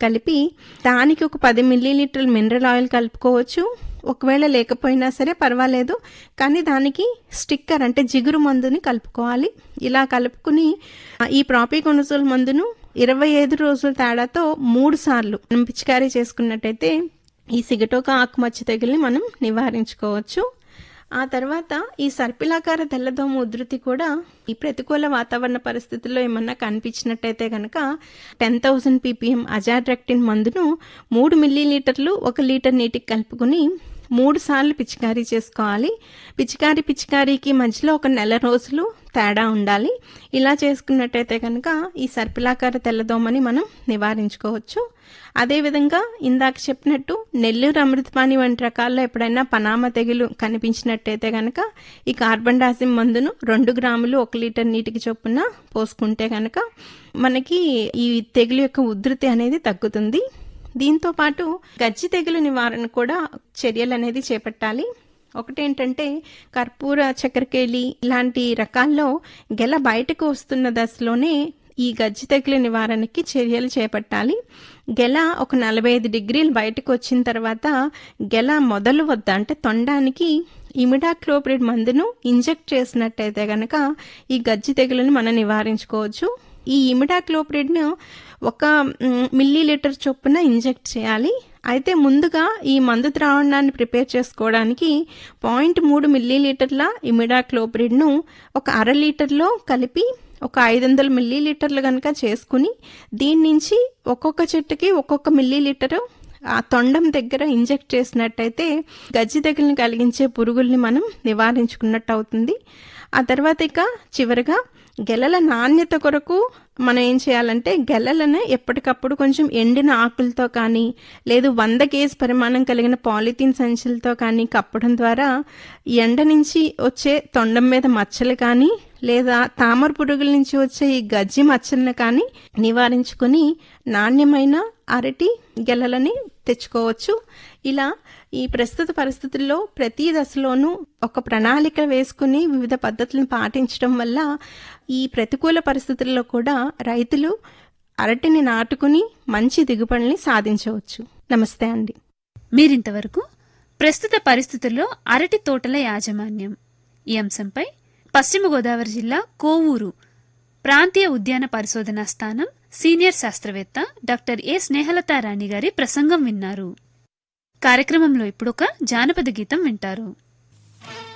కలిపి దానికి ఒక పది మిల్లీలీటర్ల మినరల్ ఆయిల్ కలుపుకోవచ్చు ఒకవేళ లేకపోయినా సరే పర్వాలేదు కానీ దానికి స్టిక్కర్ అంటే జిగురు మందుని కలుపుకోవాలి ఇలా కలుపుకుని ఆ, ఈ ప్రాపికొనజోల్ మందును ఇరవై ఐదు రోజుల తేడాతో మూడు సార్లు మనం పిచికారీ చేసుకున్నట్టయితే ఈ సిగటోక ఆకుమచ్చ తెగుల్ని మనం నివారించుకోవచ్చు ఆ తర్వాత ఈ సర్పిలాకార తెల్లదోమ ఉధృతి కూడా ఈ ప్రతికూల వాతావరణ పరిస్థితుల్లో ఏమన్నా కనిపించినట్టయితే కనుక టెన్ థౌజండ్ పీపీఎం అజాడ్రక్టిన్ మందును మూడు మిల్లీలీటర్లు ఒక లీటర్ నీటికి కలుపుకుని మూడు సార్లు పిచికారీ చేసుకోవాలి పిచికారీ పిచికారీకి మధ్యలో ఒక నెల రోజులు తేడా ఉండాలి ఇలా చేసుకున్నట్టయితే కనుక ఈ సర్పిలాకార తెల్లదోమని మనం నివారించుకోవచ్చు అదేవిధంగా ఇందాక చెప్పినట్టు నెల్లూరు అమృతపాణి వంటి రకాల్లో ఎప్పుడైనా పనామ తెగులు కనిపించినట్టయితే కనుక ఈ కార్బన్ డాసిమ్ మందును రెండు గ్రాములు ఒక లీటర్ నీటికి చొప్పున పోసుకుంటే కనుక మనకి ఈ తెగులు యొక్క ఉధృతి అనేది తగ్గుతుంది దీంతో పాటు గజ్జి తెగులు నివారణ కూడా చర్యలు అనేది చేపట్టాలి ఒకటేంటంటే కర్పూర చక్కెరకేళి ఇలాంటి రకాల్లో గెల బయటకు వస్తున్న దశలోనే ఈ గజ్జి తెగులు నివారణకి చర్యలు చేపట్టాలి గెల ఒక నలభై ఐదు డిగ్రీలు బయటకు వచ్చిన తర్వాత గెల మొదలు వద్ద అంటే తొండానికి ఇమిడాక్లోప్రిడ్ మందును ఇంజెక్ట్ చేసినట్టయితే గనక ఈ గజ్జి తెగులను మనం నివారించుకోవచ్చు ఈ ఇమిడాక్లోప్రిడ్ను ఒక మ్, మిల్లీ లీటర్ చొప్పున ఇంజెక్ట్ చేయాలి అయితే ముందుగా ఈ మందు ద్రావణాన్ని ప్రిపేర్ చేసుకోవడానికి పాయింట్ మూడు మిల్లీ లీటర్ల ఇమిడాక్లోప్రిడ్ను ఒక అర లీటర్లో కలిపి ఒక ఐదు వందల మిల్లీ లీటర్లు కనుక చేసుకుని దీని నుంచి ఒక్కొక్క చెట్టుకి ఒక్కొక్క మిల్లీ లీటరు ఆ తొండం దగ్గర ఇంజెక్ట్ చేసినట్టయితే గజ్జి తెగుల్ని కలిగించే పురుగుల్ని మనం నివారించుకున్నట్టు అవుతుంది ఆ తర్వాత ఇక చివరిగా గెలల నాణ్యత కొరకు మనం ఏం చేయాలంటే గెలలను ఎప్పటికప్పుడు కొంచెం ఎండిన ఆకులతో కానీ లేదు వంద కేజీ పరిమాణం కలిగిన పాలిథీన్ సంచులతో కానీ కప్పడం ద్వారా ఎండ నుంచి వచ్చే తొండం మీద మచ్చలు కానీ లేదా తామర పురుగుల నుంచి వచ్చే ఈ గజ్జి మచ్చలను కానీ నివారించుకుని నాణ్యమైన అరటి గెలలని తెచ్చుకోవచ్చు ఇలా ఈ ప్రస్తుత పరిస్థితుల్లో ప్రతి దశలోనూ ఒక ప్రణాళిక వేసుకుని వివిధ పద్ధతులను పాటించడం వల్ల ఈ ప్రతికూల పరిస్థితుల్లో కూడా రైతులు అరటిని నాటుకుని మంచి దిగుబడిని సాధించవచ్చు నమస్తే అండి మీరింతవరకు ప్రస్తుత పరిస్థితుల్లో అరటి తోటల యాజమాన్యం ఈ అంశంపై పశ్చిమ గోదావరి జిల్లా కోవూరు ప్రాంతీయ ఉద్యాన పరిశోధనా స్థానం సీనియర్ శాస్త్రవేత్త డాక్టర్ ఏ స్నేహలతారాణి గారి ప్రసంగం విన్నారు కార్యక్రమంలో ఇప్పుడొక జానపద గీతం వింటారు